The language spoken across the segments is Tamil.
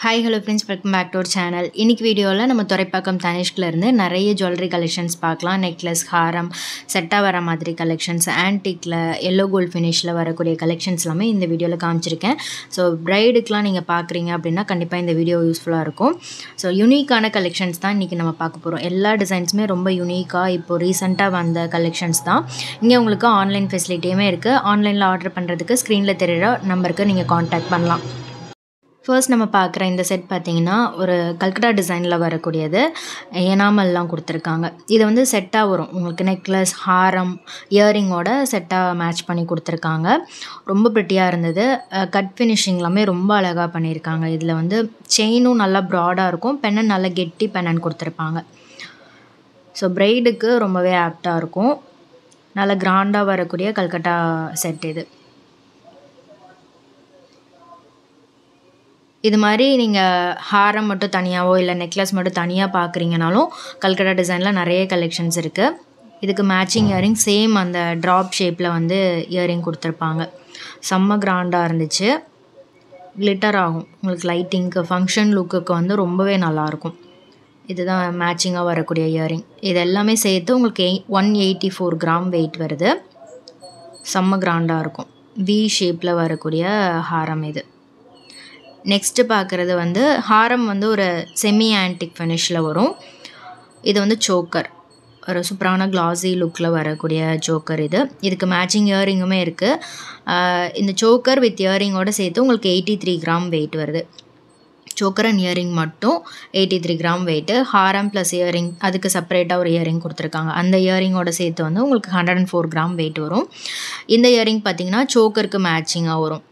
hi hello friends welcome back to our channel இன்னைக்கு வீடியோவில் நம்ம துறைப்பாக்கம் தனிஷ்கிலேருந்து நிறைய ஜுவல்லரி கலெக்ஷன்ஸ் பார்க்கலாம் நெக்லஸ் ஹாரம் செட்டாக வர மாதிரி கலெக்ஷன்ஸ் ஆன்டிக்கில் எல்லோ கோல்ட் ஃபினிஷில் வரக்கூடிய கலெக்ஷன்ஸ் எல்லாமே இந்த வீடியோவில் காமிச்சிருக்கேன் ஸோ ப்ரைடுக்கெலாம் நீங்கள் பார்க்குறீங்க அப்படின்னா கண்டிப்பாக இந்த வீடியோ யூஸ்ஃபுல்லாக இருக்கும் ஸோ யூனிக்கான கலெக்ஷன்ஸ் தான் இன்றைக்கி நம்ம பார்க்க போகிறோம் எல்லா டிசைன்ஸுமே ரொம்ப யூனிக்காக இப்போ ரீசெண்டாக வந்த கலெக்ஷன்ஸ் தான் இங்கே உங்களுக்கு ஆன்லைன் ஃபெசிலிட்டியுமே இருக்குது ஆன்லைனில் ஆர்டர் பண்ணுறதுக்கு ஸ்க்ரீனில் தெரிகிற நம்பருக்கு நீங்கள் காண்டாக்ட் பண்ணலாம் ஃபர்ஸ்ட் நம்ம பார்க்குற இந்த செட் பார்த்தீங்கன்னா ஒரு கல்கட்டா டிசைனில் வரக்கூடியது எனாமல்லாம் கொடுத்துருக்காங்க இது வந்து செட்டாக வரும் உங்களுக்கு நெக்லஸ் ஹாரம் இயரிங்கோட செட்டாக மேட்ச் பண்ணி கொடுத்துருக்காங்க ரொம்ப ப்ரிட்டியாக இருந்தது கட் ஃபினிஷிங் எல்லாமே ரொம்ப அழகாக பண்ணியிருக்காங்க இதில் வந்து செயினும் நல்லா ப்ராடாக இருக்கும் பெண்ணன் நல்லா கெட்டி பெண்ணன் கொடுத்துருப்பாங்க ஸோ ப்ரைடுக்கு ரொம்பவே ஆப்டாக இருக்கும் நல்லா கிராண்டாக வரக்கூடிய கல்கட்டா செட் இது இது மாதிரி நீங்கள் ஹாரம் மட்டும் தனியாகவோ இல்லை நெக்லஸ் மட்டும் தனியாக பார்க்குறீங்கனாலும் கல்கட்டா டிசைனில் நிறைய கலெக்ஷன்ஸ் இருக்குது இதுக்கு மேட்சிங் இயரிங் சேம் அந்த ட்ராப் ஷேப்பில் வந்து இயரிங் கொடுத்துருப்பாங்க செம்ம கிராண்டாக இருந்துச்சு கிளிட்டர் ஆகும் உங்களுக்கு லைட்டிங்க்கு ஃபங்க்ஷன் லுக்குக்கு வந்து ரொம்பவே நல்லாயிருக்கும் இதுதான் மேட்சிங்காக வரக்கூடிய இயரிங் இது எல்லாமே சேர்த்து உங்களுக்கு எய் one eighty four gram weight வருது செம்ம கிராண்டாக இருக்கும் வி ஷேப்பில் வரக்கூடிய ஹாரம் இது நெக்ஸ்ட்டு பார்க்குறது வந்து ஹாரம் வந்து ஒரு செமி ஆன்டிக் ஃபினிஷில் வரும் இது வந்து சோக்கர் ஒரு சூப்பரான கிளாஸி லுக்கில் வரக்கூடிய சோக்கர் இது இதுக்கு மேட்சிங் இயரிங்குமே இருக்குது இந்த சோக்கர் வித் இயரிங்கோடு சேர்த்து உங்களுக்கு எயிட்டி த்ரீ கிராம் வெயிட் வருது சோக்கர் அண்ட் இயரிங் மட்டும் எயிட்டி த்ரீ கிராம் வெயிட்டு ஹாரம் ப்ளஸ் இயரிங் அதுக்கு செப்பரேட்டாக ஒரு இயரிங் கொடுத்துருக்காங்க அந்த இயரிங்கோட சேர்த்து வந்து உங்களுக்கு hundred and four gram weight வரும் இந்த இயரிங் பார்த்திங்கன்னா சோக்கருக்கு மேட்சிங்காக வரும்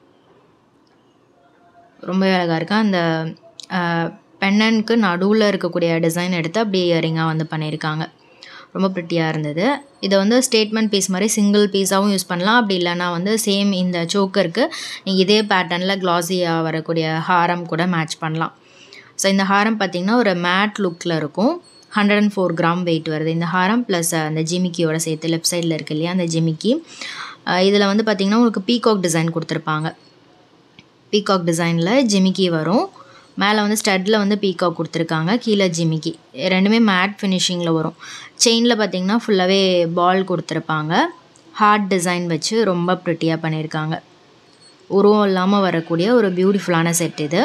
ரொம்ப அழகாக இருக்கு அந்த பெண்ணனுக்கு நடுவில் இருக்கக்கூடிய டிசைன் எடுத்து அப்படியே இயரிங்காக வந்து பண்ணியிருக்காங்க ரொம்ப ப்ரிட்டியாக இருந்தது இதை வந்து ஸ்டேட்மெண்ட் பீஸ் மாதிரி சிங்கிள் பீஸாகவும் யூஸ் பண்ணலாம் அப்படி இல்லைனா வந்து சேம் இந்த சோக்கருக்கு நீங்கள் இதே பேட்டர்னில் க்ளாஸியாக வரக்கூடிய ஹாரம் கூட மேட்ச் பண்ணலாம் ஸோ இந்த ஹாரம் பார்த்திங்கன்னா ஒரு மேட் லுக்கில் இருக்கும் hundred and four gram weight வருது இந்த ஹாரம் ப்ளஸ் அந்த ஜிமிக்கியோட சேர்த்து லெஃப்ட் சைடில் இருக்கு இல்லையா அந்த ஜிமிக்கி இதில் வந்து பார்த்திங்கன்னா உங்களுக்கு பீகாக் டிசைன் கொடுத்துருப்பாங்க பீகாக் டிசைனில் ஜிமிக்கி வரும் மேலே வந்து ஸ்டட்டில் வந்து பீகாக் கொடுத்துருக்காங்க கீழே ஜிமிக்கி ரெண்டுமே மேட் ஃபினிஷிங்கில் வரும் செயினில் பார்த்திங்கன்னா ஃபுல்லாகவே பால் கொடுத்துருப்பாங்க ஹார்ட் டிசைன் வச்சு ரொம்ப ப்ரிட்டியாக பண்ணியிருக்காங்க உருவம் இல்லாமல் வரக்கூடிய ஒரு பியூட்டிஃபுல்லான செட் இது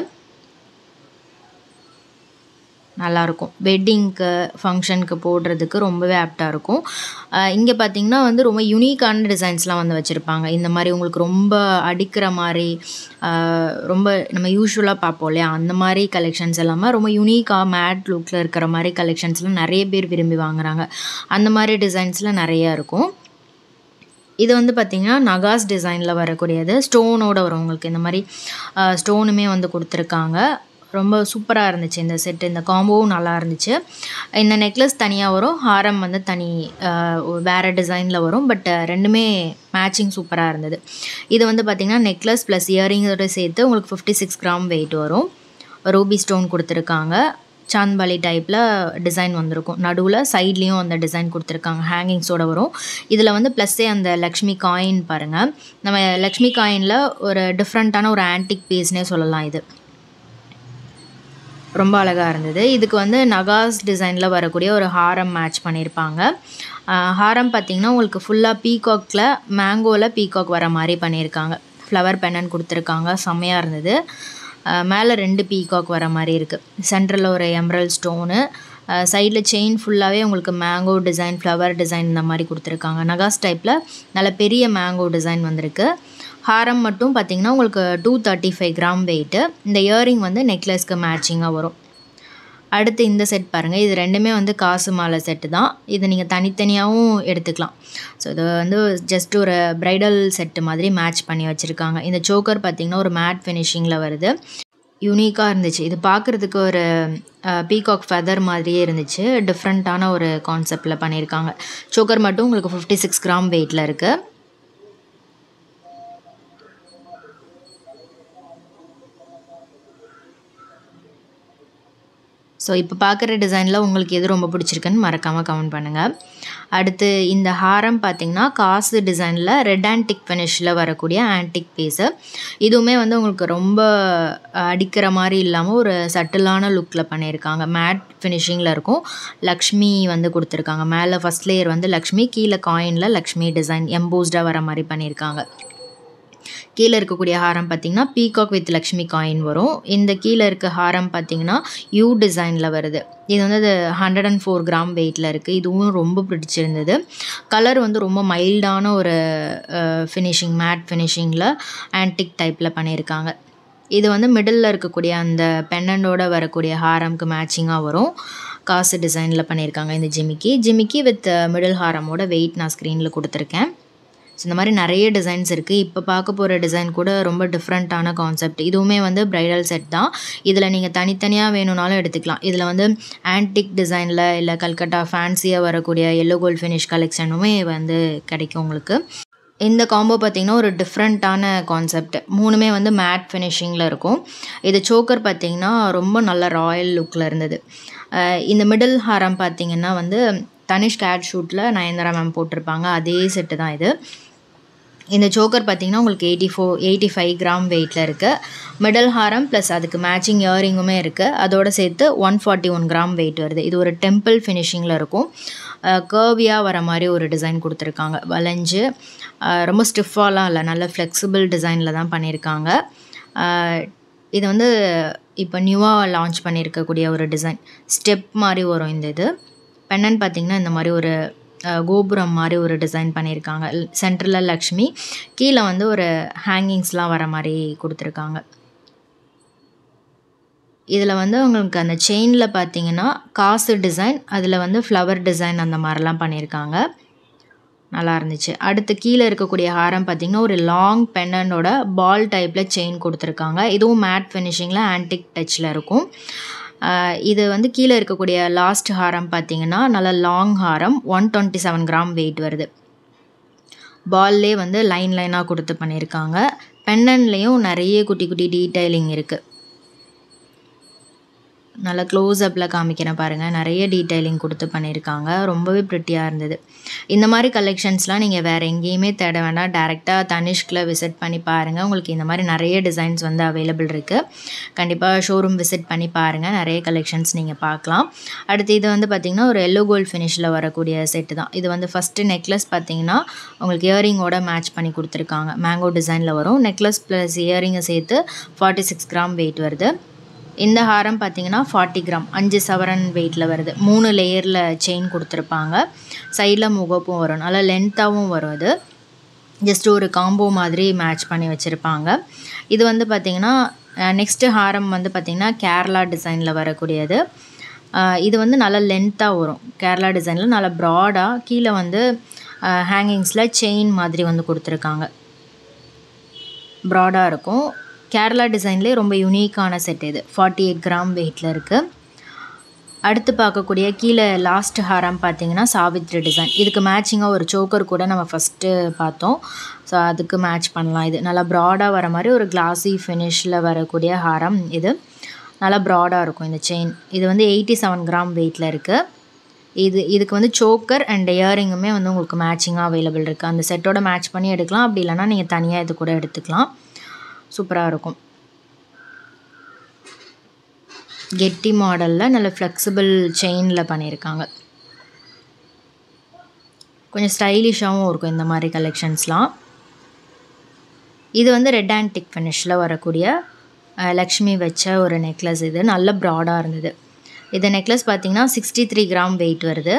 நல்லாயிருக்கும் வெட்டிங்க்கு ஃபங்க்ஷனுக்கு போடுறதுக்கு ரொம்பவே ஆப்டாக இருக்கும் இங்கே பார்த்திங்கன்னா வந்து ரொம்ப யூனிக்கான டிசைன்ஸ்லாம் வந்து வச்சுருப்பாங்க இந்த மாதிரி உங்களுக்கு ரொம்ப அடிக்கிற மாதிரி ரொம்ப நம்ம யூஸ்வலாக பார்ப்போம் இல்லையா அந்த மாதிரி கலெக்ஷன்ஸ் எல்லாமே ரொம்ப யூனிக்காக மேட் லுக்கில் இருக்கிற மாதிரி கலெக்ஷன்ஸ்லாம் நிறைய பேர் விரும்பி வாங்குறாங்க அந்த மாதிரி டிசைன்ஸில் நிறையா இருக்கும் இது வந்து பார்த்திங்கன்னா நகாஸ் டிசைனில் வரக்கூடியது ஸ்டோனோடு வரும் உங்களுக்கு இந்த மாதிரி ஸ்டோனுமே வந்து கொடுத்துருக்காங்க ரொம்ப சூப்பராக இருந்துச்சு இந்த செட்டு இந்த காம்போவும் நல்லா இருந்துச்சு இந்த நெக்லஸ் தனியாக வரும் ஹாரம் வந்து தனி வேறு டிசைனில் வரும் பட் ரெண்டுமே மேட்சிங் சூப்பராக இருந்தது இது வந்து பார்த்திங்கன்னா நெக்லஸ் ப்ளஸ் இயரிங்கோட சேர்த்து உங்களுக்கு ஃபிஃப்டி சிக்ஸ் கிராம் வெயிட் வரும் ரூபி ஸ்டோன் கொடுத்துருக்காங்க சாந்த்பாலி டைப்பில் டிசைன் வந்திருக்கும் நடுவில் சைட்லேயும் அந்த டிசைன் கொடுத்துருக்காங்க ஹேங்கிங்ஸோடு வரும் இதில் வந்து ப்ளஸ்ஸே அந்த லக்ஷ்மி காயின் பாருங்கள் நம்ம லக்ஷ்மி காயினில் ஒரு டிஃப்ரெண்ட்டான ஒரு ஆன்டிக் பீஸ்னே சொல்லலாம் இது ரொம்ப அழகாக இருந்தது இதுக்கு வந்து நகாஸ் டிசைனில் வரக்கூடிய ஒரு ஹாரம் மேட்ச் பண்ணியிருப்பாங்க ஹாரம் பார்த்திங்கன்னா உங்களுக்கு ஃபுல்லாக பீகாக்கில் மேங்கோவில் பீகாக் வர மாதிரி பண்ணியிருக்காங்க ஃப்ளவர் பென்னன் கொடுத்துருக்காங்க செம்மையாக இருந்தது மேலே ரெண்டு பீகாக் வர மாதிரி இருக்குது சென்ட்ரலில் ஒரு எம்ரல் ஸ்டோனு சைடில் செயின் ஃபுல்லாகவே உங்களுக்கு மேங்கோ டிசைன் ஃப்ளவர் டிசைன் இந்த மாதிரி கொடுத்துருக்காங்க நகாஸ் டைப்பில் நல்ல பெரிய மேங்கோ டிசைன் வந்திருக்கு ஹாரம் மட்டும் பார்த்திங்கன்னா உங்களுக்கு two thirty five gram weight இந்த இயரிங் வந்து நெக்லஸ்க்கு மேட்சிங்காக வரும் அடுத்து இந்த செட் பாருங்கள் இது ரெண்டுமே வந்து காசு மாலை செட்டு தான் இது நீங்கள் தனித்தனியாகவும் எடுத்துக்கலாம் ஸோ இது வந்து ஜஸ்ட் ஒரு ப்ரைடல் செட்டு மாதிரி மேட்ச் பண்ணி வச்சுருக்காங்க இந்த சோக்கர் பார்த்திங்கன்னா ஒரு மேட் ஃபினிஷிங்கில் வருது யூனிக்காக இருந்துச்சு இது பார்க்குறதுக்கு ஒரு பீகாக் ஃபெதர் மாதிரியே இருந்துச்சு டிஃப்ரெண்ட்டான ஒரு கான்செப்டில் பண்ணியிருக்காங்க சோக்கர் மட்டும் உங்களுக்கு ஃபிஃப்டி சிக்ஸ் கிராம் வெயிட்டில் இருக்குது ஸோ இப்போ பார்க்குற டிசைனில் உங்களுக்கு எது ரொம்ப பிடிச்சிருக்குன்னு மறக்காமல் கமெண்ட் பண்ணுங்கள் அடுத்து இந்த ஹாரம் பார்த்திங்கன்னா காசு டிசைனில் ரெட் ஆன்டிக் ஃபினிஷில் வரக்கூடிய ஆன்டிக் பீஸு இதுவுமே வந்து உங்களுக்கு ரொம்ப அடிக்கிற மாதிரி இல்லாமல் ஒரு சட்டிலான லுக்கில் பண்ணியிருக்காங்க மேட் ஃபினிஷிங்கில் இருக்கும் லக்ஷ்மி வந்து கொடுத்துருக்காங்க மேலே ஃபஸ்ட் லேயர் வந்து லக்ஷ்மி கீழே காயினில் லக்ஷ்மி டிசைன் எம்போஸ்டாக வர மாதிரி பண்ணியிருக்காங்க கீழே இருக்கக்கூடிய ஹாரம் பார்த்திங்கன்னா பீகாக் வித் லக்ஷ்மி காயின் வரும் இந்த கீழே இருக்க ஹாரம் பார்த்திங்கன்னா யூ டிசைனில் வருது இது வந்து அது ஹண்ட்ரட் அண்ட் ஃபோர் கிராம் வெயிட்டில் இருக்குது இதுவும் ரொம்ப பிடிச்சிருந்தது கலர் வந்து ரொம்ப மைல்டான ஒரு ஃபினிஷிங் மேட் ஃபினிஷிங்கில் ஆன்டிக் டைப்பில் பண்ணியிருக்காங்க இது வந்து மிடில் இருக்கக்கூடிய அந்த பெண்ணண்டோட வரக்கூடிய ஹாரம்க்கு மேட்சிங்காக வரும் காசு டிசைனில் பண்ணியிருக்காங்க இந்த ஜிமிக்கி ஜிமிக்கி வித் மிடில் ஹாரமோட வெயிட் நான் ஸ்க்ரீனில் கொடுத்துருக்கேன் ஸோ இந்த மாதிரி நிறைய டிசைன்ஸ் இருக்குது இப்போ பார்க்க போகிற டிசைன் கூட ரொம்ப டிஃப்ரெண்ட்டான கான்செப்ட் இதுவுமே வந்து ப்ரைடல் செட் தான் இதில் நீங்கள் தனித்தனியாக வேணும்னாலும் எடுத்துக்கலாம் இதில் வந்து ஆன்டிக் டிசைனில் இல்லை கல்கட்டா ஃபேன்சியாக வரக்கூடிய எல்லோ கோல்ட் ஃபினிஷ் கலெக்ஷனுமே வந்து கிடைக்கும் உங்களுக்கு இந்த காம்போ பார்த்திங்கன்னா ஒரு டிஃப்ரெண்ட்டான கான்செப்ட் மூணுமே வந்து மேட் ஃபினிஷிங்கில் இருக்கும் இது சோக்கர் பார்த்திங்கன்னா ரொம்ப நல்ல ராயல் லுக்கில் இருந்தது இந்த மிடில் ஹாரம் பார்த்திங்கன்னா வந்து தனிஷ் கேட் ஷூட்டில் நயன்தாரா மேம் போட்டிருப்பாங்க அதே செட்டு தான் இது இந்த சோக்கர் பார்த்திங்கன்னா உங்களுக்கு eighty four eighty five gram வெயிட்டில் இருக்குது மிடல் ஹாரம் ப்ளஸ் அதுக்கு மேட்சிங் இயரிங்குமே இருக்குது அதோடு சேர்த்து one forty one gram weight வருது இது ஒரு டெம்பிள் ஃபினிஷிங்கில் இருக்கும் கர்வியாக வர மாதிரி ஒரு டிசைன் கொடுத்துருக்காங்க வளைஞ்சு ரொம்ப ஸ்டிஃபாலாம் இல்லை நல்ல ஃப்ளெக்சிபிள் டிசைனில் தான் பண்ணியிருக்காங்க இது வந்து இப்போ நியூவாக லான்ச் பண்ணியிருக்கக்கூடிய ஒரு டிசைன் ஸ்டெப் மாதிரி வரும் இந்த இது பெண்ணன் பார்த்திங்கன்னா இந்த மாதிரி ஒரு கோபுரம் மாதிரி ஒரு டிசைன் பண்ணியிருக்காங்க சென்டரில் லக்ஷ்மி கீழே வந்து ஒரு ஹேங்கிங்ஸ்லாம் வர மாதிரி கொடுத்துருக்காங்க இதில் வந்து உங்களுக்கு அந்த செயினில் பார்த்தீங்கன்னா காசு டிசைன் அதில் வந்து ஃப்ளவர் டிசைன் அந்த மாதிரிலாம் பண்ணியிருக்காங்க நல்லா இருந்துச்சு அடுத்து கீழே இருக்கக்கூடிய ஹாரம் பார்த்திங்கன்னா ஒரு லாங் பெண்டனோட பால் டைப்பில் செயின் கொடுத்துருக்காங்க இதுவும் மேட் ஃபினிஷிங்கில் ஆன்டிக் டச்சில் இருக்கும் இது வந்து கீழே இருக்கக்கூடிய லாஸ்ட் ஹாரம் பார்த்திங்கன்னா நல்ல லாங் ஹாரம் one twenty seven gram weight வருது பால்லே வந்து லைன் லைனாக கொடுத்து பண்ணியிருக்காங்க பென்னன்லேயும் நிறைய குட்டி குட்டி டீட்டெயிலிங் இருக்குது நல்லா க்ளோஸ்அப்பில் காமிக்கிறேன் பாருங்கள் நிறைய டீட்டெயிலிங் கொடுத்து பண்ணியிருக்காங்க ரொம்பவே ப்ரிட்டியாக இருந்தது இந்த மாதிரி கலெக்ஷன்ஸ்லாம் நீங்கள் வேறு எங்கேயுமே தேட வேண்டாம் டேரெக்டாக தனிஷ்கில் விசிட் பண்ணி பாருங்கள் உங்களுக்கு இந்த மாதிரி நிறைய டிசைன்ஸ் வந்து அவைலபிள் இருக்குது கண்டிப்பாக ஷோரூம் விசிட் பண்ணி பாருங்கள் நிறைய கலெக்ஷன்ஸ் நீங்கள் பார்க்கலாம் அடுத்து இது வந்து பார்த்திங்கன்னா ஒரு எல்லோ கோல்ட் ஃபினிஷில் வரக்கூடிய செட்டு தான் இது வந்து ஃபஸ்ட்டு நெக்லஸ் பார்த்திங்கன்னா உங்களுக்கு இயரிங்கோட மேட்ச் பண்ணி கொடுத்துருக்காங்க மேங்கோ டிசைனில் வரும் நெக்லஸ் ப்ளஸ் இயரிங்கை சேர்த்து ஃபார்ட்டி சிக்ஸ் கிராம் வெயிட் வருது இந்த ஹாரம் பார்த்தீங்கன்னா ஃபார்ட்டி கிராம் அஞ்சு சவரன் வெயிட்டில் வருது மூணு லேயரில் செயின் கொடுத்துருப்பாங்க சைடில் முகப்பும் வரும் நல்லா லென்த்தாகவும் வரும் இது ஜஸ்ட் ஒரு காம்போ மாதிரி மேட்ச் பண்ணி வச்சுருப்பாங்க இது வந்து பார்த்திங்கன்னா நெக்ஸ்ட்டு ஹாரம் வந்து பார்த்திங்கன்னா கேரளா டிசைனில் வரக்கூடியது இது வந்து நல்லா லென்த்தாக வரும் கேரளா டிசைனில் நல்லா ப்ராடாக கீழே வந்து ஹேங்கிங்ஸில் செயின் மாதிரி வந்து கொடுத்துருக்காங்க ப்ராடாக இருக்கும் கேரளா டிசைன்லேயே ரொம்ப யூனிக்கான செட் இது ஃபார்ட்டி எயிட் கிராம் வெயிட்டில் இருக்குது அடுத்து பார்க்கக்கூடிய கீழே லாஸ்ட் ஹாரம் பார்த்தீங்கன்னா சாவித்ரி டிசைன் இதுக்கு மேட்சிங்காக ஒரு சோக்கர் கூட நம்ம ஃபஸ்ட்டு பார்த்தோம் ஸோ அதுக்கு மேட்ச் பண்ணலாம் இது நல்லா ப்ராடாக வர மாதிரி ஒரு கிளாஸி ஃபினிஷில் வரக்கூடிய ஹாரம் இது நல்லா ப்ராடாக இருக்கும் இந்த செயின் இது வந்து எயிட்டி செவன் கிராம் வெயிட்டில் இருக்குது இது இதுக்கு வந்து சோக்கர் அண்ட் இயரிங்குமே வந்து உங்களுக்கு மேட்சிங்காக அவைலபிள் இருக்குது அந்த செட்டோட மேட்ச் பண்ணி எடுக்கலாம் அப்படி இல்லைனா நீங்கள் தனியாக இது கூட எடுத்துக்கலாம் சூப்பராக இருக்கும் கெட்டி மாடலில் நல்ல ஃப்ளெக்சிபிள் செயினில் பண்ணியிருக்காங்க கொஞ்சம் ஸ்டைலிஷாகவும் இருக்கும் இந்த மாதிரி கலெக்ஷன்ஸ்லாம் இது வந்து ரெட் ஆன்டிக் ஃபினிஷில் வரக்கூடிய லக்ஷ்மி வச்ச ஒரு நெக்லஸ் இது நல்ல ப்ராடாக இருந்தது இந்த நெக்லஸ் பார்த்திங்கன்னா சிக்ஸ்டி த்ரீ கிராம் வெயிட் வருது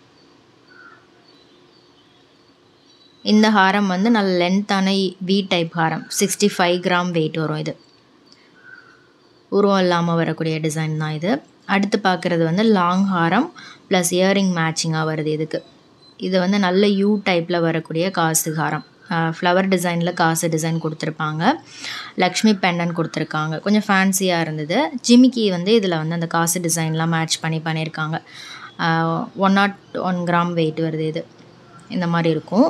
இந்த ஹாரம் வந்து நல்ல லென்த்தான வி டைப் ஹாரம் சிக்ஸ்டி ஃபைவ் கிராம் வெயிட் வரும் இது உருவம் இல்லாமல் வரக்கூடிய டிசைன் தான் இது அடுத்து பார்க்குறது வந்து லாங் ஹாரம் ப்ளஸ் இயரிங் மேட்சிங்காக வருது இதுக்கு இது வந்து நல்ல யூ டைப்பில் வரக்கூடிய காசு ஹாரம் ஃப்ளவர் டிசைனில் காசு டிசைன் கொடுத்துருப்பாங்க லக்ஷ்மி பெண்டன் கொடுத்துருக்காங்க கொஞ்சம் ஃபேன்சியாக இருந்தது ஜிமிக்கி வந்து இதில் வந்து அந்த காசு டிசைன்லாம் மேட்ச் பண்ணி பண்ணியிருக்காங்க one nought one gram weight வருது இது இந்த மாதிரி இருக்கும்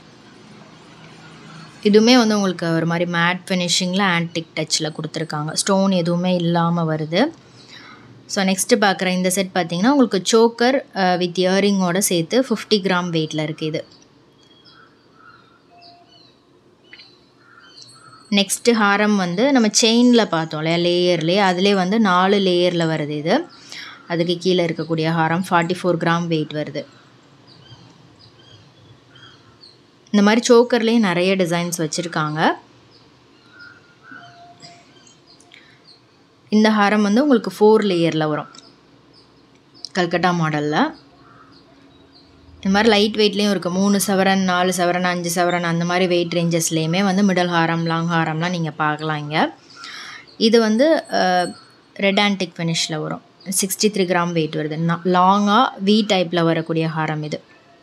இதுவுமே வந்து உங்களுக்கு ஒரு மாதிரி மேட் ஃபினிஷிங்கில் ஆன்டிக் டச்சில் கொடுத்துருக்காங்க ஸ்டோன் எதுவுமே இல்லாமல் வருது ஸோ நெக்ஸ்ட்டு பார்க்குற இந்த செட் பார்த்தீங்கன்னா உங்களுக்கு சோக்கர் வித் இயரிங்கோட சேர்த்து ஃபிஃப்டி கிராம் வெயிட்டில் இருக்குது இது நெக்ஸ்ட்டு ஹாரம் வந்து நம்ம செயினில் பார்த்தோம் இல்லையா லேயர்லேயே அதிலே வந்து நாலு லேயரில் வருது இது அதுக்கு கீழே இருக்கக்கூடிய ஹாரம் ஃபார்ட்டி ஃபோர் கிராம் வெயிட் வருது இந்த மாதிரி சோக்கர்லேயும் நிறைய டிசைன்ஸ் வச்சுருக்காங்க இந்த ஹாரம் வந்து உங்களுக்கு ஃபோர் லேயரில் வரும் கல்கட்டா மாடலில் இந்த மாதிரி லைட் வெயிட்லேயும் இருக்குது மூணு சவரன் நாலு சவரன் அஞ்சு சவரன் அந்த மாதிரி வெயிட் ரேஞ்சஸ்லேயுமே வந்து மிடல் ஹாரம் லாங் ஹாரம்லாம் நீங்கள் பார்க்கலாம் இங்கே இது வந்து ரெட் ஆன்டிக் ஃபினிஷில் வரும் சிக்ஸ்டி த்ரீ கிராம் வெயிட் வருது லாங்காக வி டைப்பில் வரக்கூடிய ஹாரம் இது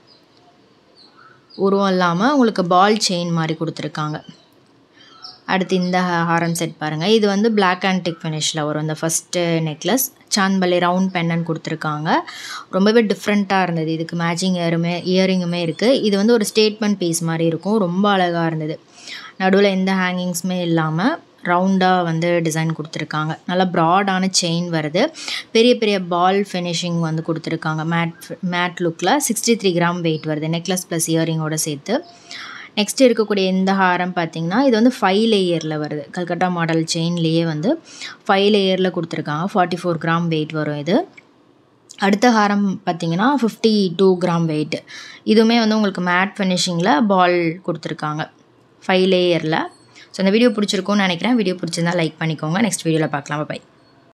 உருவம் இல்லாமல் உங்களுக்கு பால் செயின் மாதிரி கொடுத்துருக்காங்க அடுத்து இந்த ஹாரம் செட் பாருங்கள் இது வந்து பிளாக் ஆன்டிக் ஃபினிஷில் வரும் இந்த ஃபஸ்ட்டு நெக்லஸ் சாந்த்பலி ரவுண்ட் பெண்ணன் கொடுத்துருக்காங்க ரொம்பவே டிஃப்ரெண்ட்டாக இருந்தது இதுக்கு மேட்சிங் இயருமே இயரிங்குமே இருக்குது இது வந்து ஒரு ஸ்டேட்மெண்ட் பீஸ் மாதிரி இருக்கும் ரொம்ப அழகாக இருந்தது நடுவில் எந்த ஹேங்கிங்ஸுமே இல்லாமல் ரவுண்டாக வந்து டிசைன் கொடுத்துருக்காங்க நல்லா ப்ராடான செயின் வருது பெரிய பெரிய பால் ஃபினிஷிங் வந்து கொடுத்துருக்காங்க மேட் மேட் லுக்கில் சிக்ஸ்டி த்ரீ கிராம் வெயிட் வருது நெக்லஸ் ப்ளஸ் இயரிங்கோட சேர்த்து நெக்ஸ்ட் இருக்கக்கூடிய இந்த ஹாரம் பார்த்திங்கன்னா இது வந்து ஃபைவ் லேயரில் வருது கல்கட்டா மாடல் செயின்லேயே வந்து ஃபைவ் லேயரில் கொடுத்துருக்காங்க ஃபார்ட்டி ஃபோர் கிராம் வெயிட் வரும் இது அடுத்த ஹாரம் பார்த்திங்கன்னா ஃபிஃப்டி டூ கிராம் வெயிட் இதுவுமே வந்து உங்களுக்கு மேட் ஃபினிஷிங்கில் பால் கொடுத்துருக்காங்க ஃபைவ் லேயரில் ஸோ அந்த வீடியோ பிடிச்சிருக்கும்னு நினைக்கிறேன் வீடியோ பிடிச்சிருந்தா லைக் பண்ணிக்கோங்க நெக்ஸ்ட் வீடியோவில் பார்க்கலாம் பை